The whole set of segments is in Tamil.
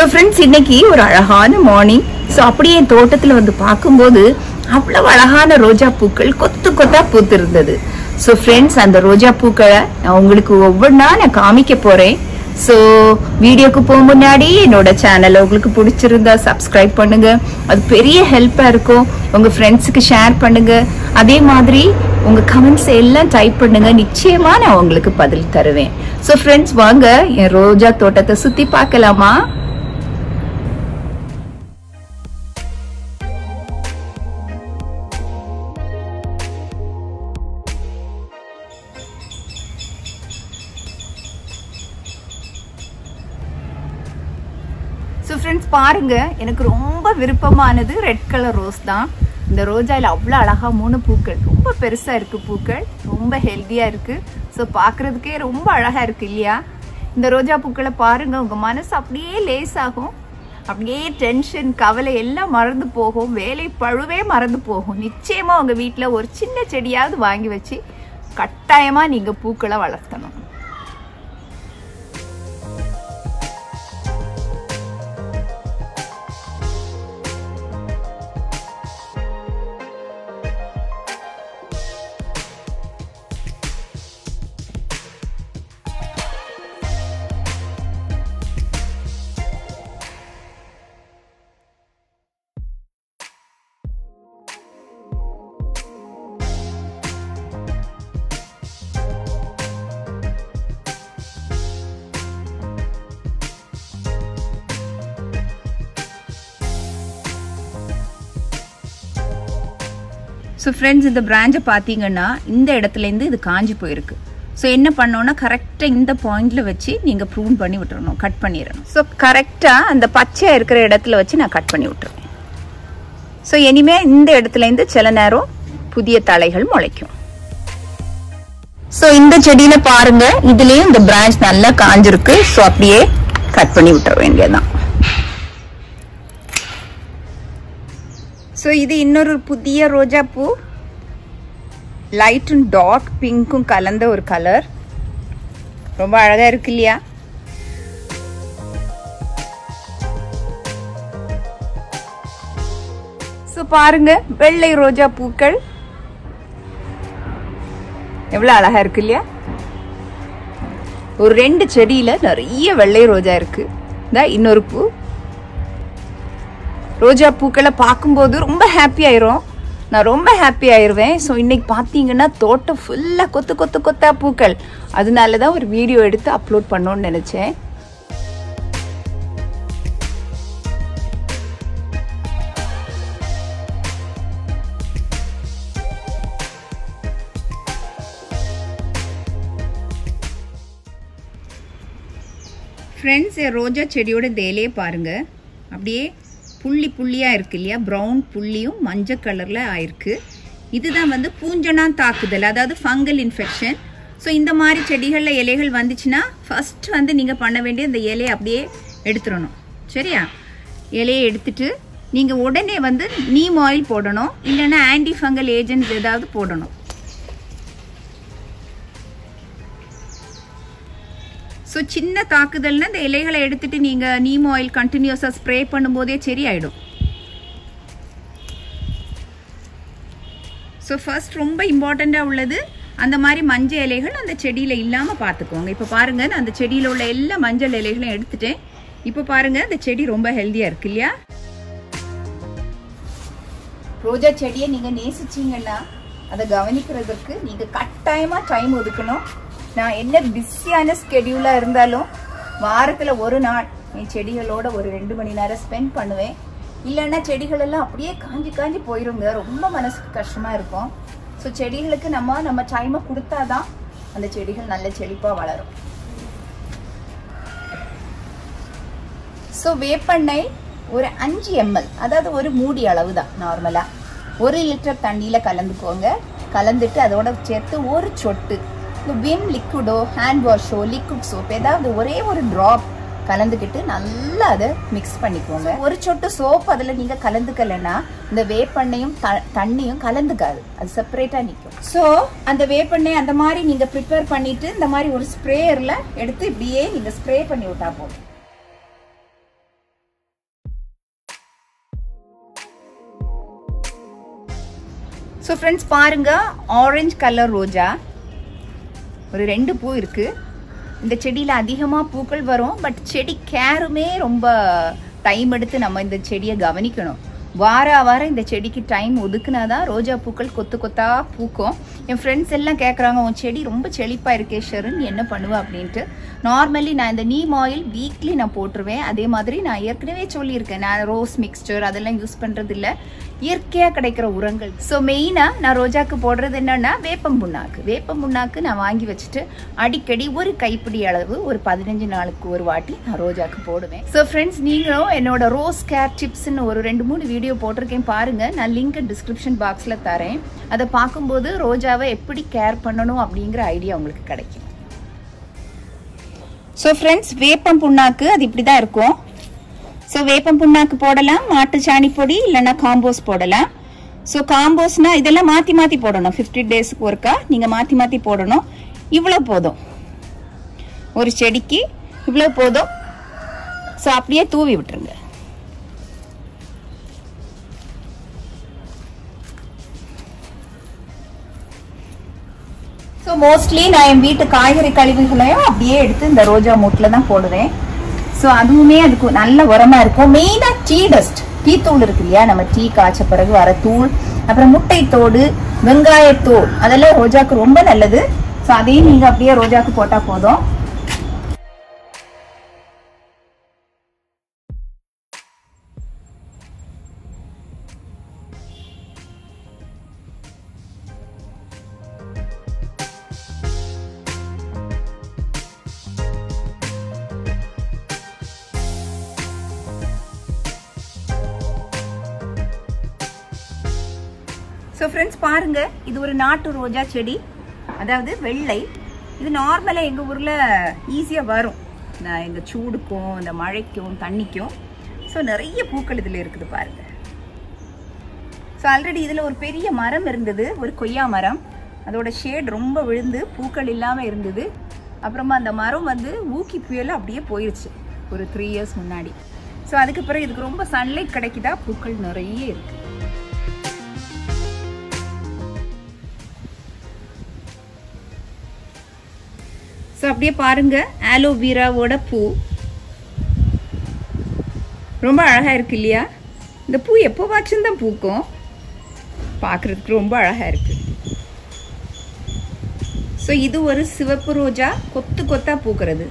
ஃப்ரெண்ட்ஸ் இன்னைக்கு ஒரு அழகான மார்னிங் ஸோ அப்படியே என் தோட்டத்துல வந்து பார்க்கும்போது அவ்வளவு அழகான ரோஜா பூக்கள் கொத்து கொத்தா பூத்திருந்தது ஸோ ஃப்ரெண்ட்ஸ் அந்த ரோஜா பூக்களை நான் உங்களுக்கு ஒவ்வொன்றா நான் காமிக்க போறேன் ஸோ வீடியோக்கு போக முன்னாடி என்னோட சேனலை உங்களுக்கு பிடிச்சிருந்தா சப்ஸ்கிரைப் பண்ணுங்க அது பெரிய ஹெல்ப்பா இருக்கும் உங்க ஃப்ரெண்ட்ஸுக்கு ஷேர் பண்ணுங்க அதே மாதிரி உங்க கமெண்ட்ஸ் எல்லாம் டைப் பண்ணுங்க நிச்சயமா நான் உங்களுக்கு பதில் தருவேன் ஸோ ஃப்ரெண்ட்ஸ் வாங்க என் ரோஜா தோட்டத்தை சுத்தி பார்க்கலாமா ஸோ ஃப்ரெண்ட்ஸ் பாருங்க எனக்கு ரொம்ப விருப்பமானது ரெட் கலர் ரோஸ் தான் இந்த ரோஜாயில் அவ்வளோ அழகா மூணு பூக்கள் ரொம்ப பெருசா இருக்கு பூக்கள் ரொம்ப ஹெல்த்தியா இருக்கு ஸோ பார்க்கறதுக்கே ரொம்ப அழகா இருக்கு இல்லையா இந்த ரோஜா பூக்களை பாருங்க உங்க மனசு அப்படியே லேஸ் ஆகும் அப்படியே டென்ஷன் கவலை எல்லாம் மறந்து போகும் வேலை பழுவே மறந்து போகும் நிச்சயமா உங்க வீட்டில் ஒரு சின்ன செடியாவது வாங்கி வச்சு கட்டாயமா நீங்க பூக்களை வளர்த்தணும் ஸோ ஃப்ரெண்ட்ஸ் இந்த பிரான்ச்சை பார்த்தீங்கன்னா இந்த இடத்துலேருந்து இது காஞ்சி போயிருக்கு ஸோ என்ன பண்ணோன்னா கரெக்டாக இந்த பாயிண்ட்ல வச்சு நீங்கள் ப்ரூன் பண்ணி விட்டுறணும் கட் பண்ணிடணும் ஸோ கரெக்டாக அந்த பச்சையாக இருக்கிற இடத்துல வச்சு நான் கட் பண்ணி விட்டுருவேன் ஸோ இனிமே இந்த இடத்துலேருந்து சில நேரம் புதிய தலைகள் முளைக்கும் ஸோ இந்த செடியில பாருங்க இதுலயும் இந்த பிரான்ச் நல்லா காஞ்சிருக்கு ஸோ அப்படியே கட் பண்ணி விட்டுற வேண்டியதுதான் ஸோ இது இன்னொரு புதிய ரோஜா பூ லைட்டும் டார்க் பிங்க்கும் கலந்த ஒரு கலர் ரொம்ப அழகா இருக்கு இல்லையா ஸோ பாருங்க வெள்ளை ரோஜா பூக்கள் எவ்வளவு அழகா இருக்கு இல்லையா ஒரு ரெண்டு செடியில நிறைய வெள்ளை ரோஜா இருக்கு இந்த இன்னொரு பூ ரோஜா பூக்களை பார்க்கும்போது ரொம்ப ஹாப்பி ஆயிரும் நான் ரொம்ப ஹாப்பி ஆயிருவேன் ஸோ இன்னைக்கு பார்த்தீங்கன்னா தோட்டம் ஃபுல்லாக கொத்து கொத்து கொத்தா பூக்கள் அதனால தான் ஒரு வீடியோ எடுத்து அப்லோட் பண்ணோன்னு நினச்சேன் ஃப்ரெண்ட்ஸ் ரோஜா செடியோட இந்த இலையை பாருங்க அப்படியே புள்ளி புள்ளியாக இருக்கு இல்லையா ப்ரௌன் புள்ளியும் மஞ்சள் கலரில் ஆயிருக்கு இதுதான் வந்து பூஞ்சனா தாக்குதல் அதாவது ஃபங்கல் இன்ஃபெக்ஷன் ஸோ இந்த மாதிரி செடிகளில் இலைகள் வந்துச்சுன்னா ஃபர்ஸ்ட் வந்து நீங்கள் பண்ண வேண்டிய இந்த இலையை அப்படியே எடுத்துடணும் சரியா இலையை எடுத்துட்டு நீங்கள் உடனே வந்து நீம் ஆயில் போடணும் இல்லைன்னா ஆன்டி ஃபங்கல் ஏஜென்ட்ஸ் ஏதாவது போடணும் ஸோ சின்ன தாக்குதல்னா இந்த இலைகளை எடுத்துட்டு நீங்கள் நீம் ஆயில் கண்டினியூஸாக ஸ்ப்ரே பண்ணும்போதே சரியாயிடும் ஸோ ஃபர்ஸ்ட் ரொம்ப இம்பார்ட்டண்ட்டாக உள்ளது அந்த மாதிரி மஞ்சள் இலைகள் அந்த செடியில் இல்லாமல் பார்த்துக்கோங்க இப்போ பாருங்க நான் அந்த செடியில் உள்ள எல்லா மஞ்சள் இலைகளும் எடுத்துட்டேன் இப்போ பாருங்க அந்த செடி ரொம்ப ஹெல்த்தியாக இருக்கு இல்லையா ரோஜா செடியை நீங்கள் நேசிச்சீங்கன்னா அதை கவனிக்கிறதுக்கு நீங்கள் கட்டாயமாக டைம் ஒதுக்கணும் நான் என்ன பிஸியான ஸ்கெடியூலாக இருந்தாலும் வாரத்தில் ஒரு நாள் என் செடிகளோட ஒரு ரெண்டு மணி நேரம் ஸ்பெண்ட் பண்ணுவேன் இல்லைன்னா செடிகள் எல்லாம் அப்படியே காஞ்சி காஞ்சி போயிருங்க ரொம்ப மனசுக்கு கஷ்டமாக இருக்கும் ஸோ செடிகளுக்கு நம்ம நம்ம டைமை கொடுத்தாதான் அந்த செடிகள் நல்ல செழிப்பாக வளரும் ஸோ வேப்பெண்ணெய் ஒரு அஞ்சு எம்எல் அதாவது ஒரு மூடி அளவு தான் நார்மலாக ஒரு லிட்டர் தண்ணியில் கலந்துக்கோங்க கலந்துட்டு அதோட சேர்த்து ஒரு சொட்டு இந்த விம் லிக்விடோ ஹேண்ட் வாஷோ லிக்விட் சோப் ஏதாவது ஒரே ஒரு ட்ராப் கலந்துக்கிட்டு நல்லா அதை மிக்ஸ் பண்ணிக்கோங்க ஒரு சொட்டு சோப் அதில் நீங்கள் கலந்துக்கலைன்னா இந்த வேப்பெண்ணையும் த- தண்ணியும் கலந்துக்காது அது செப்பரேட்டாக நிற்கும் ஸோ அந்த வேப்பெண்ணெய் அந்த மாதிரி நீங்கள் ப்ரிப்பேர் பண்ணிட்டு இந்த மாதிரி ஒரு ஸ்ப்ரேயரில் எடுத்து இப்படியே நீங்கள் ஸ்ப்ரே பண்ணி விட்டா போதும் ஸோ ஃப்ரெண்ட்ஸ் பாருங்க ஆரஞ்சு கலர் ரோஜா ஒரு ரெண்டு பூ இருக்கு இந்த செடியில் அதிகமாக பூக்கள் வரும் பட் செடி கேருமே ரொம்ப டைம் எடுத்து நம்ம இந்த செடியை கவனிக்கணும் வார வாரம் இந்த செடிக்கு டைம் ஒதுக்குனாதான் ரோஜா பூக்கள் கொத்து கொத்தா பூக்கும் என் ஃப்ரெண்ட்ஸ் எல்லாம் கேட்குறாங்க உன் செடி ரொம்ப செழிப்பா இருக்கே ஷருன் நீ என்ன பண்ணுவ அப்படின்ட்டு நார்மலி நான் இந்த நீம் ஆயில் வீக்லி நான் போட்டுருவேன் அதே மாதிரி நான் ஏற்கனவே சொல்லியிருக்கேன் நான் ரோஸ் மிக்ஸ்சர் அதெல்லாம் யூஸ் பண்றது இல்ல இயற்கையாக கிடைக்கிற உரங்கள் ஸோ மெயினாக நான் ரோஜாக்கு போடுறது என்னன்னா வேப்பம் புண்ணாக்கு வேப்பம் புண்ணாக்கு நான் வாங்கி வச்சுட்டு அடிக்கடி ஒரு கைப்பிடி அளவு ஒரு பதினஞ்சு நாளுக்கு ஒரு வாட்டி நான் ரோஜாக்கு போடுவேன் ஸோ ஃப்ரெண்ட்ஸ் நீங்களும் என்னோட ரோஸ் கேர் டிப்ஸ்னு ஒரு ரெண்டு மூணு வீடியோ போட்டிருக்கேன் பாருங்க நான் லிங்க் டிஸ்கிரிப்ஷன் பாக்ஸில் தரேன் அதை பார்க்கும்போது ரோஜாவை எப்படி கேர் பண்ணணும் அப்படிங்கிற ஐடியா உங்களுக்கு கிடைக்கும் ஸோ ஃப்ரெண்ட்ஸ் வேப்பம் புண்ணாக்கு அது இப்படி தான் இருக்கும் ஸோ வேப்பம் புண்ணாக்கு போடலாம் மாட்டு சாணி பொடி இல்லைன்னா காம்போஸ் போடலாம் ஸோ காம்போஸ்னா இதெல்லாம் மாற்றி மாற்றி போடணும் ஃபிஃப்டி டேஸ்க்கு ஒருக்கா நீங்கள் மாற்றி மாற்றி போடணும் இவ்வளோ போதும் ஒரு செடிக்கு இவ்வளோ போதும் ஸோ அப்படியே தூவி விட்டுருங்க ஸோ மோஸ்ட்லி நான் என் வீட்டு காய்கறி கழிவுகளையும் அப்படியே எடுத்து இந்த ரோஜா மூட்டில் தான் போடுவேன் ஸோ அதுவுமே அதுக்கு நல்ல உரமா இருக்கும் மெயினா டீ டஸ்ட் டீ தூள் இருக்கு இல்லையா நம்ம டீ காய்ச்ச பிறகு வர தூள் அப்புறம் முட்டை தோடு வெங்காயத்தோல் அதெல்லாம் ரோஜாக்கு ரொம்ப நல்லது ஸோ அதையும் நீங்க அப்படியே ரோஜாக்கு போட்டா போதும் ஸோ ஃப்ரெண்ட்ஸ் பாருங்க இது ஒரு நாட்டு ரோஜா செடி அதாவது வெள்ளை இது நார்மலாக எங்கள் ஊரில் ஈஸியாக வரும் இந்த- இந்த சூடுக்கும் இந்த மழைக்கும் தண்ணிக்கும் ஸோ நிறைய பூக்கள் இதில் இருக்குது பாருங்க ஸோ ஆல்ரெடி இதில் ஒரு பெரிய மரம் இருந்தது ஒரு கொய்யா மரம் அதோட ஷேட் ரொம்ப விழுந்து பூக்கள் இல்லாமல் இருந்தது அப்புறமா அந்த மரம் வந்து ஊக்கி புயல் அப்படியே போயிடுச்சு ஒரு த்ரீ இயர்ஸ் முன்னாடி ஸோ அதுக்கு பிறகு இதுக்கு ரொம்ப சன்லைட் கிடைக்குதா பூக்கள் நிறைய இருக்கு ஸோ அப்படியே பாருங்க ஆலோவேராவோட பூ ரொம்ப அழகா இருக்கு இல்லையா இந்த பூ எப்போவாச்சும் தான் பூக்கும் பார்க்கறதுக்கு ரொம்ப அழகா இருக்கு ஸோ இது ஒரு சிவப்பு ரோஜா கொத்து கொத்தா பூக்கிறது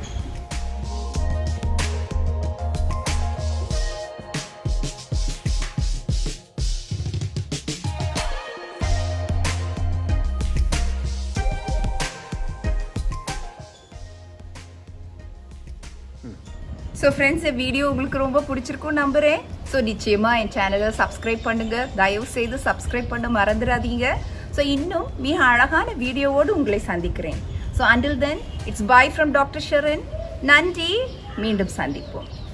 ஸோ ஃப்ரெண்ட்ஸ் இந்த வீடியோ உங்களுக்கு ரொம்ப பிடிச்சிருக்கும் நம்புறேன் ஸோ நிச்சயமா என் சேனலை சப்ஸ்கிரைப் பண்ணுங்க தயவு செய்து சப்ஸ்கிரைப் பண்ண மறந்துடாதீங்க ஸோ இன்னும் மிக அழகான வீடியோவோடு உங்களை சந்திக்கிறேன் so until then it's bye from doctor Sharan நன்றி மீண்டும் சந்திப்போம்